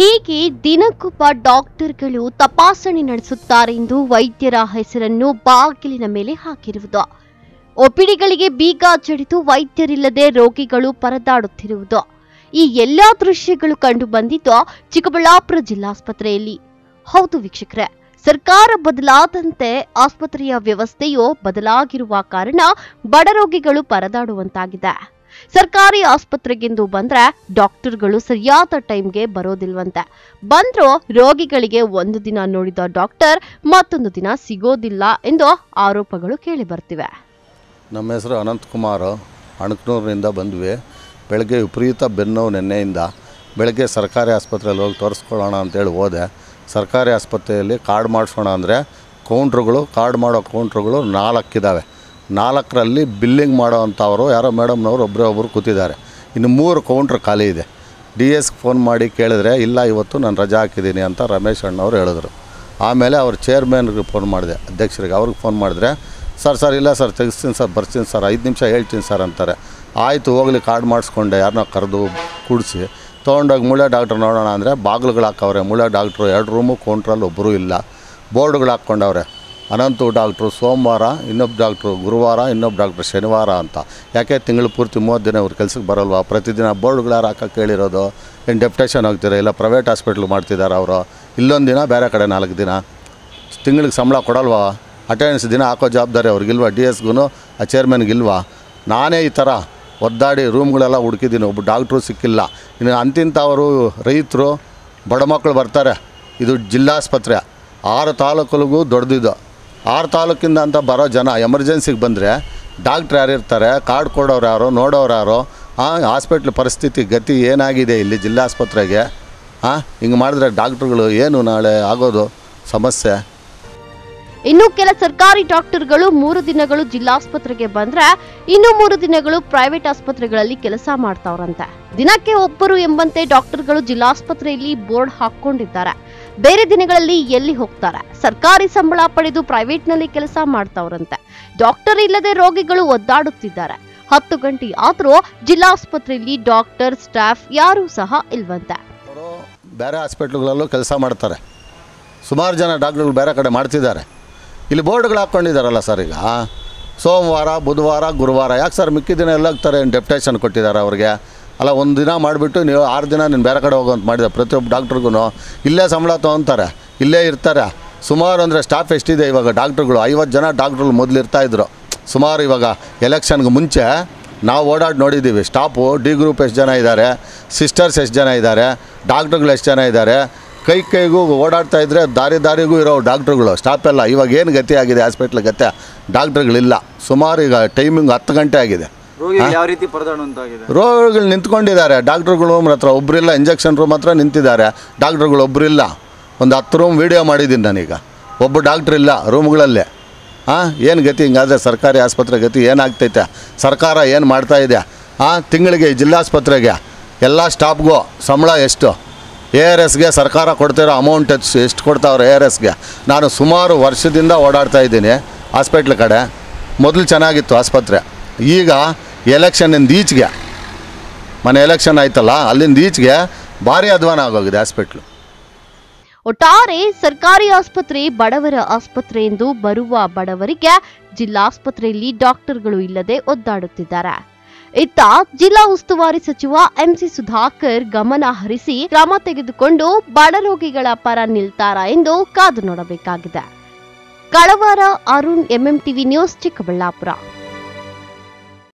ಹೀಗೆ ದಿನಕ್ಕೊಬ್ಬ ಡಾಕ್ಟರ್ಗಳು ತಪಾಸಣೆ ನಡೆಸುತ್ತಾರೆ ಎಂದು ವೈದ್ಯರ ಹೆಸರನ್ನು ಬಾಗಿಲಿನ ಮೇಲೆ ಹಾಕಿರುವುದು ಒಪಿಡಿಗಳಿಗೆ ಬೀಗ ಜಡಿದು ವೈದ್ಯರಿಲ್ಲದೆ ರೋಗಿಗಳು ಪರದಾಡುತ್ತಿರುವುದು ಈ ಎಲ್ಲಾ ದೃಶ್ಯಗಳು ಕಂಡು ಬಂದಿದ್ದು ಚಿಕ್ಕಬಳ್ಳಾಪುರ ಜಿಲ್ಲಾಸ್ಪತ್ರೆಯಲ್ಲಿ ಹೌದು ವೀಕ್ಷಕರೇ ಸರ್ಕಾರ ಬದಲಾದಂತೆ ಆಸ್ಪತ್ರೆಯ ವ್ಯವಸ್ಥೆಯು ಬದಲಾಗಿರುವ ಕಾರಣ ಬಡ ರೋಗಿಗಳು ಪರದಾಡುವಂತಾಗಿದೆ ಸರ್ಕಾರಿ ಆಸ್ಪತ್ರೆಗೆಂದು ಬಂದ್ರೆ ಡಾಕ್ಟರ್ಗಳು ಸರಿಯಾದ ಟೈಮ್ಗೆ ಬರೋದಿಲ್ವಂತೆ ಬಂದ್ರೂ ರೋಗಿಗಳಿಗೆ ಒಂದು ದಿನ ನೋಡಿದ ಡಾಕ್ಟರ್ ಮತ್ತೊಂದು ದಿನ ಸಿಗೋದಿಲ್ಲ ಎಂದು ಆರೋಪಗಳು ಕೇಳಿ ಬರ್ತಿವೆ ನಮ್ಮ ಹೆಸರು ಅನಂತಕುಮಾರ್ ಅಣಕನೂರಿನಿಂದ ಬಂದ್ವಿ ಬೆಳಗ್ಗೆ ವಿಪರೀತ ಬೆನ್ನೋವು ನೆನ್ನೆಯಿಂದ ಬೆಳಗ್ಗೆ ಸರ್ಕಾರಿ ಆಸ್ಪತ್ರೆಯಲ್ಲಿ ಹೋಗಿ ತೋರಿಸ್ಕೊಳ್ಳೋಣ ಅಂತೇಳಿ ಹೋದೆ ಸರ್ಕಾರಿ ಆಸ್ಪತ್ರೆಯಲ್ಲಿ ಕಾರ್ಡ್ ಮಾಡಿಸೋಣ ಅಂದರೆ ಕೌಂಟ್ರುಗಳು ಕಾರ್ಡ್ ಮಾಡೋ ಕೌಂಟ್ರುಗಳು ನಾಲ್ಕಿದ್ದಾವೆ ನಾಲ್ಕರಲ್ಲಿ ಬಿಲ್ಲಿಂಗ್ ಮಾಡೋ ಅಂಥವರು ಯಾರೋ ಮೇಡಮ್ನವರು ಒಬ್ಬರೇ ಒಬ್ಬರು ಕೂತಿದ್ದಾರೆ ಇನ್ನು ಮೂರು ಕೌಂಟ್ರ್ ಖಾಲಿ ಇದೆ ಡಿ ಎಸ್ಗೆ ಫೋನ್ ಮಾಡಿ ಕೇಳಿದ್ರೆ ಇಲ್ಲ ಇವತ್ತು ನಾನು ರಜಾ ಹಾಕಿದ್ದೀನಿ ಅಂತ ರಮೇಶ್ ಅಣ್ಣವ್ರು ಹೇಳಿದ್ರು ಆಮೇಲೆ ಅವ್ರ ಚೇರ್ಮನ್ಗೆ ಫೋನ್ ಮಾಡಿದೆ ಅಧ್ಯಕ್ಷರಿಗೆ ಅವ್ರಿಗೆ ಫೋನ್ ಮಾಡಿದ್ರೆ ಸರ್ ಸರ್ ಇಲ್ಲ ಸರ್ ತೆಗಿಸ್ತೀನಿ ಸರ್ ಬರ್ತೀನಿ ಸರ್ ಐದು ನಿಮಿಷ ಹೇಳ್ತೀನಿ ಸರ್ ಅಂತಾರೆ ಆಯಿತು ಹೋಗ್ಲಿ ಕಾರ್ಡ್ ಮಾಡಿಸ್ಕೊಂಡೆ ಯಾರನ್ನ ಕರೆದು ಕೂಡಿಸಿ ತೊಗೊಂಡೋಗಿ ಮೂಳೆ ಡಾಕ್ಟ್ರ್ ನೋಡೋಣ ಅಂದರೆ ಬಾಗಿಲುಗಳು ಹಾಕವ್ರೆ ಮೂಳೆ ಡಾಕ್ಟ್ರು ಎರಡು ರೂಮು ಕೌಂಟ್ರಲ್ಲಿ ಒಬ್ಬರೂ ಇಲ್ಲ ಬೋರ್ಡ್ಗಳು ಹಾಕ್ಕೊಂಡವ್ರೆ ಅನಂತು ಡಾಕ್ಟ್ರು ಸೋಮವಾರ ಇನ್ನೊಬ್ಬ ಡಾಕ್ಟ್ರು ಗುರುವಾರ ಇನ್ನೊಬ್ಬ ಡಾಕ್ಟ್ರು ಶನಿವಾರ ಅಂತ ಯಾಕೆ ತಿಂಗಳು ಪೂರ್ತಿ ಮೂವತ್ತು ದಿನ ಇವ್ರು ಕೆಲ್ಸಕ್ಕೆ ಬರಲ್ವಾ ಪ್ರತಿದಿನ ಬೋರ್ಡ್ಗಳು ಯಾರು ಹಾಕಕ್ಕೆ ಹೇಳಿರೋದು ಏನು ಡೆಪ್ಟೇಷನ್ ಹೋಗ್ತೀರಾ ಇಲ್ಲ ಪ್ರೈವೇಟ್ ಹಾಸ್ಪಿಟ್ಲ್ ಮಾಡ್ತಿದ್ದಾರೆ ಅವರು ಇಲ್ಲೊಂದು ದಿನ ಬೇರೆ ಕಡೆ ನಾಲ್ಕು ದಿನ ತಿಂಗಳಿಗೆ ಸಂಬಳ ಕೊಡಲ್ವಾ ಅಟೆಂಡೆನ್ಸ್ ದಿನ ಹಾಕೋ ಜವಾಬ್ದಾರಿ ಅವ್ರಿಗಿಲ್ವಾ ಡಿ ಎಸ್ಗೂ ಆ ಚೇರ್ಮನ್ಗಿಲ್ವಾ ನಾನೇ ಈ ಥರ ಒದ್ದಾಡಿ ರೂಮ್ಗಳೆಲ್ಲ ಹುಡುಕಿದ್ದೀನಿ ಒಬ್ಬ ಡಾಕ್ಟ್ರು ಸಿಕ್ಕಿಲ್ಲ ಇನ್ನು ಅಂತಿಂಥವರು ರೈತರು ಬಡ ಮಕ್ಕಳು ಬರ್ತಾರೆ ಇದು ಜಿಲ್ಲಾಸ್ಪತ್ರೆ ಆರು ತಾಲೂಕುಗಳಿಗೂ ದೊಡ್ಡದಿದ್ದು ಆರು ತಾಲೂಕಿಂದ ಅಂತ ಬರೋ ಜನ ಎಮರ್ಜೆನ್ಸಿಗೆ ಬಂದರೆ ಡಾಕ್ಟ್ರ್ ಯಾರು ಇರ್ತಾರೆ ಕಾರ್ಡ್ ಕೊಡೋರು ಯಾರು ನೋಡೋರು ಯಾರು ಹಾಂ ಹಾಸ್ಪಿಟ್ಲ್ ಪರಿಸ್ಥಿತಿ ಗತಿ ಏನಾಗಿದೆ ಇಲ್ಲಿ ಜಿಲ್ಲಾಸ್ಪತ್ರೆಗೆ ಹಾಂ ಹಿಂಗೆ ಮಾಡಿದ್ರೆ ಡಾಕ್ಟ್ರುಗಳು ಏನು ನಾಳೆ ಆಗೋದು ಸಮಸ್ಯೆ ಇನ್ನು ಕೆಲ ಸರ್ಕಾರಿ ಡಾಕ್ಟರ್ಗಳು ಮೂರು ದಿನಗಳು ಜಿಲ್ಲಾಸ್ಪತ್ರೆಗೆ ಬಂದ್ರೆ ಇನ್ನು ಮೂರು ದಿನಗಳು ಪ್ರೈವೇಟ್ ಆಸ್ಪತ್ರೆಗಳಲ್ಲಿ ಕೆಲಸ ಮಾಡ್ತಾವ್ರಂತೆ ದಿನಕ್ಕೆ ಒಬ್ಬರು ಎಂಬಂತೆ ಡಾಕ್ಟರ್ಗಳು ಜಿಲ್ಲಾಸ್ಪತ್ರೆಯಲ್ಲಿ ಬೋರ್ಡ್ ಹಾಕೊಂಡಿದ್ದಾರೆ ಬೇರೆ ದಿನಗಳಲ್ಲಿ ಎಲ್ಲಿ ಹೋಗ್ತಾರೆ ಸರ್ಕಾರಿ ಸಂಬಳ ಪಡೆದು ಪ್ರೈವೇಟ್ನಲ್ಲಿ ಕೆಲಸ ಮಾಡ್ತಾವ್ರಂತೆ ಡಾಕ್ಟರ್ ಇಲ್ಲದೆ ರೋಗಿಗಳು ಒದ್ದಾಡುತ್ತಿದ್ದಾರೆ ಹತ್ತು ಗಂಟೆ ಆದ್ರೂ ಜಿಲ್ಲಾಸ್ಪತ್ರೆಯಲ್ಲಿ ಡಾಕ್ಟರ್ ಸ್ಟಾಫ್ ಯಾರೂ ಸಹ ಇಲ್ವಂತೆ ಅವರು ಬೇರೆ ಹಾಸ್ಪಿಟ್ಲ್ಗಳಲ್ಲೂ ಕೆಲಸ ಮಾಡ್ತಾರೆ ಸುಮಾರು ಜನ ಡಾಕ್ಟ್ರುಗಳು ಬೇರೆ ಕಡೆ ಮಾಡ್ತಿದ್ದಾರೆ ಇಲ್ಲಿ ಬೋರ್ಡ್ಗಳು ಹಾಕ್ಕೊಂಡಿದ್ದಾರಲ್ಲ ಸರ್ ಈಗ ಸೋಮವಾರ ಬುಧವಾರ ಗುರುವಾರ ಯಾಕೆ ಸರ್ ಮಿಕ್ಕಿದ ದಿನ ಎಲ್ಲ ಹೋಗ್ತಾರೆ ಡೆಪ್ಟೇಷನ್ ಕೊಟ್ಟಿದ್ದಾರೆ ಅವ್ರಿಗೆ ಅಲ್ಲ ಒಂದು ದಿನ ಮಾಡಿಬಿಟ್ಟು ನೀವು ಆರು ದಿನ ನೀನು ಬೇರೆ ಕಡೆ ಹೋಗೋಂತ ಮಾಡಿದೆ ಪ್ರತಿಯೊಬ್ಬ ಡಾಕ್ಟ್ರಿಗೂ ಇಲ್ಲೇ ಸಂಬಳ ತೊಗೊತಾರೆ ಇಲ್ಲೇ ಇರ್ತಾರೆ ಸುಮಾರು ಅಂದರೆ ಸ್ಟಾಫ್ ಎಷ್ಟಿದೆ ಇವಾಗ ಡಾಕ್ಟ್ರುಗಳು ಐವತ್ತು ಜನ ಡಾಕ್ಟ್ರುಗಳು ಮೊದಲು ಇರ್ತಾಯಿದ್ರು ಸುಮಾರು ಇವಾಗ ಎಲೆಕ್ಷನ್ಗೆ ಮುಂಚೆ ನಾವು ಓಡಾಡಿ ನೋಡಿದ್ದೀವಿ ಸ್ಟಾಫು ಡಿ ಗ್ರೂಪ್ ಎಷ್ಟು ಜನ ಇದ್ದಾರೆ ಸಿಸ್ಟರ್ಸ್ ಎಷ್ಟು ಜನ ಇದ್ದಾರೆ ಡಾಕ್ಟ್ರುಗಳು ಎಷ್ಟು ಜನ ಇದ್ದಾರೆ ಕೈ ಕೈಗೂ ಓಡಾಡ್ತಾ ಇದ್ದರೆ ದಾರಿ ದಾರಿಗೂ ಇರೋ ಡಾಕ್ಟ್ರುಗಳು ಸ್ಟಾಪ್ ಎಲ್ಲ ಇವಾಗ ಏನು ಗತಿ ಆಗಿದೆ ಹಾಸ್ಪಿಟ್ಲ್ ಗತಿ ಡಾಕ್ಟ್ರುಗಳಿಲ್ಲ ಸುಮಾರು ಈಗ ಟೈಮಿಂಗ್ ಹತ್ತು ಗಂಟೆ ಆಗಿದೆ ರೋಗಿಗಳು ಯಾವ ರೀತಿ ಪರದಾಡುವಂತಾಗಿದೆ ರೋಗಿಗಳು ನಿಂತ್ಕೊಂಡಿದ್ದಾರೆ ಡಾಕ್ಟ್ರುಗಳು ರೂಮ್ ಹತ್ರ ಒಬ್ಬರಿಲ್ಲ ಇಂಜೆಕ್ಷನ್ ರೂಮ್ ಹತ್ರ ನಿಂತಿದ್ದಾರೆ ಡಾಕ್ಟ್ರುಗಳು ಒಬ್ಬರಿಲ್ಲ ಒಂದು ಹತ್ತು ರೂಮ್ ವೀಡಿಯೋ ಮಾಡಿದ್ದೀನಿ ನಾನೀಗ ಒಬ್ಬ ಡಾಕ್ಟ್ರ್ ಇಲ್ಲ ರೂಮ್ಗಳಲ್ಲೇ ಹಾಂ ಏನು ಗತಿ ಹಿಂಗಾದ್ರೆ ಸರ್ಕಾರಿ ಆಸ್ಪತ್ರೆ ಗತಿ ಏನಾಗ್ತೈತೆ ಸರ್ಕಾರ ಏನು ಮಾಡ್ತಾ ಇದೆ ಹಾಂ ತಿಂಗಳಿಗೆ ಈ ಜಿಲ್ಲಾಸ್ಪತ್ರೆಗೆ ಎಲ್ಲ ಸ್ಟಾಫ್ಗೂ ಸಂಬಳ ಎಷ್ಟು ಎ ಆರ್ ಎಸ್ಗೆ ಸರ್ಕಾರ ಕೊಡ್ತಿರೋ ಅಮೌಂಟ್ ಎಷ್ಟು ಎಷ್ಟು ಕೊಡ್ತಾವ್ರೆ ಎ ಆರ್ ಎಸ್ಗೆ ನಾನು ಸುಮಾರು ವರ್ಷದಿಂದ ಓಡಾಡ್ತಾ ಇದ್ದೀನಿ ಹಾಸ್ಪಿಟ್ಲ್ ಕಡೆ ಮೊದಲು ಚೆನ್ನಾಗಿತ್ತು ಆಸ್ಪತ್ರೆ ಈಗ ಎಲೆಕ್ಷನ್ನಿಂದ ಈಚೆಗೆ ಮನೆ ಎಲೆಕ್ಷನ್ ಆಯ್ತಲ್ಲ ಅಲ್ಲಿಂದ ಈಚೆಗೆ ಭಾರಿ ಅಧ್ವಾನ ಆಗೋಗಿದೆ ಹಾಸ್ಪಿಟ್ಲು ಒಟ್ಟಾರೆ ಸರ್ಕಾರಿ ಆಸ್ಪತ್ರೆ ಬಡವರ ಆಸ್ಪತ್ರೆ ಎಂದು ಬರುವ ಬಡವರಿಗೆ ಜಿಲ್ಲಾಸ್ಪತ್ರೆಯಲ್ಲಿ ಡಾಕ್ಟರ್ಗಳು ಇಲ್ಲದೆ ಒದ್ದಾಡುತ್ತಿದ್ದಾರೆ ಇತ್ತ ಜಿಲ್ಲಾ ಉಸ್ತುವಾರಿ ಸಚಿವ ಎಂಸಿ ಸುಧಾಕರ್ ಗಮನ ಹರಿಸಿ ಕ್ರಮ ತೆಗೆದುಕೊಂಡು ಬಡ ರೋಗಿಗಳ ಪರ ನಿಲ್ತಾರಾ ಎಂದು ಕಾದು ನೋಡಬೇಕಾಗಿದೆ ಕಳವಾರ ಅರುಣ್ ಎಂಎಂಟಿವಿ ನ್ಯೂಸ್ ಚಿಕ್ಕಬಳ್ಳಾಪುರ